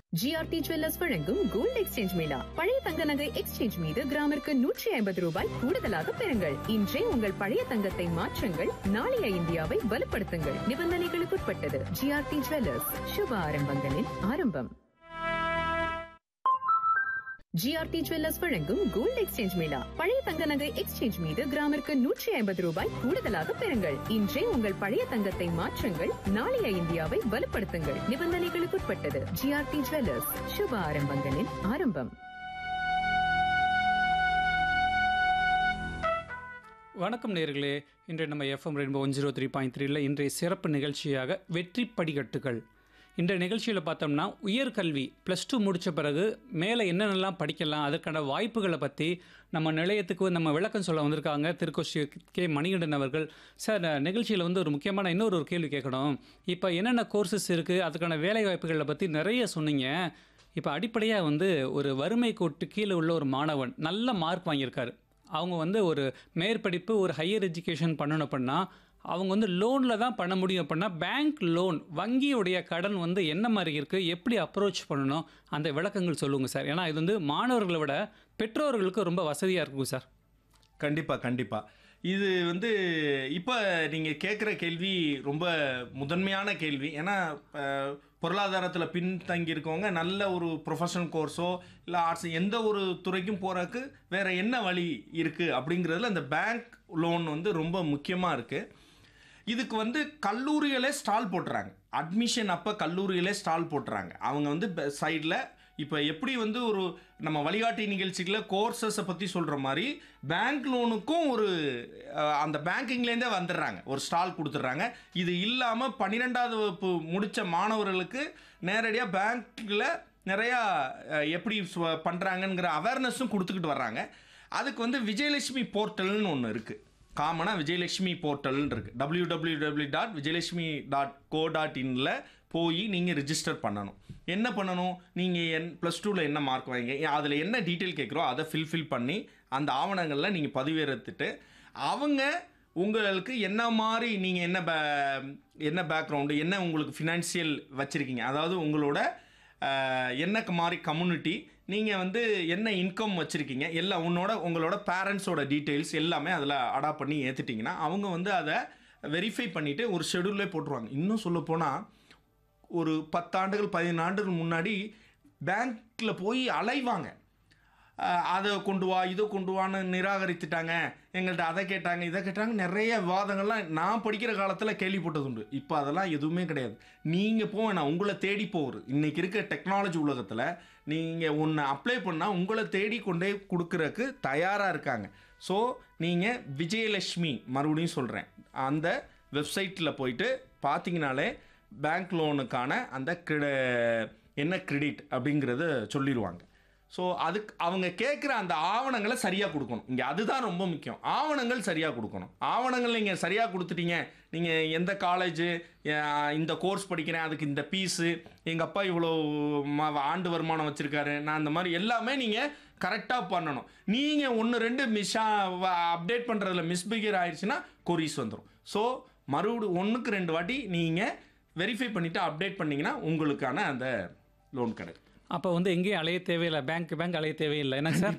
GRT jewellers வழங்கும் gold exchange mela பழைய தங்க நகை எக்ஸ்சேஞ்ச் மீது கிராமிற்கு நூற்றி ஐம்பது ரூபாய் கூடுதலாக பெறுங்கள் இன்றே உங்கள் பழைய தங்கத்தை மாற்றுங்கள் நாளைய இந்தியாவை வலுப்படுத்துங்கள் நிபந்தனைகளுக்குட்பட்டது ஜிஆர்டி ஜுவல்லர்ஸ் சுப ஆரம்பங்களின் ஆரம்பம் ஜிஆர்டி ஜுவல்லர்ஸ் வழங்கும் கோல்ட் எக்ஸ்சேஞ்ச் மேளா பழைய தங்க நகை எக்ஸ்சேஞ்ச் மீது கிராமிற்கு நூற்றி ஐம்பது ரூபாய் கூடுதலாக பெறுங்கள் இன்றே உங்கள் பழைய தங்கத்தை மாற்றுங்கள் நாளைய இந்தியாவை வலுப்படுத்துங்கள் நிபந்தனைகளுக்குட்பட்டது ஜிஆர்டி ஜுவல்லர்ஸ் சுப ஆரம்பங்களின் ஆரம்பம் வணக்கம் நேர்களே இன்று நம்ம FM rainbow one zero three point த்ரீல இன்றைய சிறப்பு நிகழ்ச்சியாக வெற்றி படிக்கட்டுகள் இந்த நிகழ்ச்சியில் பார்த்தோம்னா உயர்கல்வி ப்ளஸ் டூ முடித்த பிறகு மேலே என்னென்னலாம் படிக்கலாம் அதற்கான வாய்ப்புகளை பற்றி நம்ம நிலையத்துக்கு நம்ம விளக்கம் சொல்ல வந்திருக்காங்க திருக்கோஷி கே மணிகண்டன் அவர்கள் சார் நிகழ்ச்சியில் வந்து ஒரு முக்கியமான இன்னொரு ஒரு கேள்வி கேட்கணும் இப்போ என்னென்ன கோர்சஸ் இருக்குது அதுக்கான வேலை வாய்ப்புகளை பற்றி நிறைய சொன்னீங்க இப்போ அடிப்படையாக வந்து ஒரு வறுமை கோட்டு கீழே உள்ள ஒரு மாணவன் நல்ல மார்க் வாங்கியிருக்காரு அவங்க வந்து ஒரு மேற்படிப்பு ஒரு ஹையர் எஜுகேஷன் பண்ணணும் அப்படின்னா அவங்க வந்து லோனில் தான் பண்ண முடியும் அப்படின்னா பேங்க் லோன் வங்கியுடைய கடன் வந்து என்ன மாதிரி இருக்குது எப்படி அப்ரோச் பண்ணணும் அந்த விளக்கங்கள் சொல்லுங்கள் சார் ஏன்னா இது வந்து மாணவர்களை விட பெற்றோர்களுக்கு ரொம்ப வசதியாக இருக்கும் சார் கண்டிப்பாக கண்டிப்பாக இது வந்து இப்போ நீங்கள் கேட்குற கேள்வி ரொம்ப முதன்மையான கேள்வி ஏன்னா அஹ், பொருளாதாரத்தில் பின்தங்கி இருக்கவங்க நல்ல ஒரு ப்ரொஃபஷனல் கோர்ஸோ இல்லை ஆர்ட்ஸ் எந்த ஒரு துறைக்கும் போகிறதுக்கு வேறு என்ன வழி இருக்குது அப்படிங்கிறதுல இந்த பேங்க் லோன் வந்து ரொம்ப முக்கியமாக இருக்குது இதுக்கு வந்து கல்லூரிகளே ஸ்டால் போட்டுறாங்க அட்மிஷன் அப்போ கல்லூரிகளே ஸ்டால் போட்டுறாங்க அவங்க வந்து சைடில் இப்போ எப்படி வந்து ஒரு நம்ம வழிகாட்டி நிகழ்ச்சிகளில் கோர்சஸை பற்றி சொல்கிற மாதிரி பேங்க் லோனுக்கும் ஒரு அஹ், அந்த பேங்கிங்லேருந்தே வந்துடுறாங்க ஒரு ஸ்டால் கொடுத்துட்றாங்க இது இல்லாமல் பன்னிரெண்டாவது வகுப்பு முடித்த மாணவர்களுக்கு நேரடியாக பேங்க்கில் நிறையா அஹ், எப்படி பண்ணுறாங்கங்கிற அவேர்னஸும் கொடுத்துக்கிட்டு வர்றாங்க அதுக்கு வந்து விஜயலட்சுமி போர்ட்டல்னு ஒன்று இருக்குது காமனாக விஜயலட்சுமி போர்ட்டல்னு இருக்குது W W W dot Vijayalakshmi dot co dot இனில் போய் நீங்கள் ரிஜிஸ்டர் பண்ணணும் என்ன பண்ணணும் நீங்கள் என் ப்ளஸ் டூவில் என்ன மார்க் வாங்க அதில் என்ன டீட்டெயில் கேட்குறோ அதை ஃபில்ஃபில் பண்ணி அந்த ஆவணங்களில் நீங்கள் பதிவேறத்துட்டு அவங்க உங்களுக்கு என்ன மாதிரி நீங்கள் என்ன பே என்ன பேக்ரவுண்டு என்ன உங்களுக்கு ஃபினான்ஷியல் வச்சுருக்கீங்க அதாவது உங்களோட அஹ், என்ன மாதிரி கம்யூனிட்டி நீங்கள் வந்து என்ன இன்கம் வச்சுருக்கீங்க எல்லாம் உன்னோட உங்களோட பேரண்ட்ஸோட டீட்டெயில்ஸ் எல்லாமே அதில் அடாப்ட் பண்ணி ஏற்றிட்டிங்கன்னா அவங்க வந்து அதை வெரிஃபை பண்ணிவிட்டு ஒரு ஷெடியூல்லே போட்டுருவாங்க இன்னும் சொல்லப்போனால் ஒரு பத்தாண்டுகள் பதினேழு ஆண்டுகள் முன்னாடி பேங்க்கில் போய் அலைவாங்க அஹ், அதை கொண்டு வா இதை கொண்டு வான்னு நிராகரித்துட்டாங்க எங்கள்கிட்ட அதை கேட்டாங்க இதை கேட்டாங்க நிறைய விவாதங்கள்லாம் நான் படிக்கிற காலத்தில் கேள்விப்பட்டது உண்டு இப்போ அதெல்லாம் எதுவுமே கிடையாது நீங்கள் போக வேணாம் உங்களை தேடி போகிறது இன்றைக்கி இருக்க டெக்னாலஜி உலகத்தில் நீங்கள் ஒன்று அப்ளை பண்ணால் உங்களை தேடி கொண்டே கொடுக்குறக்கு தயாராக இருக்காங்க ஸோ நீங்கள் விஜயலட்சுமி மறுபடியும் சொல்கிறேன் அந்த வெப்சைட்டில் போயிட்டு பார்த்தீங்கனாலே பேங்க் லோனுக்கான அந்த கிரெ என்ன கிரெடிட் அப்படிங்கிறத சொல்லிடுவாங்க ஸோ அதுக்கு அவங்க கேட்குற அந்த ஆவணங்களை சரியாக கொடுக்கணும் இங்கே அதுதான் ரொம்ப முக்கியம் ஆவணங்கள் சரியாக கொடுக்கணும் ஆவணங்கள் நீங்கள் சரியாக கொடுத்துட்டீங்க நீங்கள் எந்த காலேஜு இந்த கோர்ஸ் படிக்கிறேன் அதுக்கு இந்த ஃபீஸு எங்கள் அப்பா இவ்வளோ ம- ஆண்டு வருமானம் வச்சுருக்காரு நான் இந்த மாதிரி எல்லாமே நீங்கள் கரெக்டாக பண்ணணும் நீங்கள் ஒன்று ரெண்டு மிஸ்ஸா அப்டேட் பண்ணுறதுல மிஸ்பிகேர் ஆயிடுச்சுன்னா கொரிஸ் வந்துடும் ஸோ மறுபடி ஒன்றுக்கு ரெண்டு வாட்டி நீங்கள் வெரிஃபை பண்ணிவிட்டு அப்டேட் பண்ணிங்கன்னா உங்களுக்கான அந்த லோன் கிடைக்கும் அப்போ வந்து எங்கேயும் அலைய தேவையில்லை பேங்க் பேங்க் அலைய தேவையில்லை என்னங்க சார்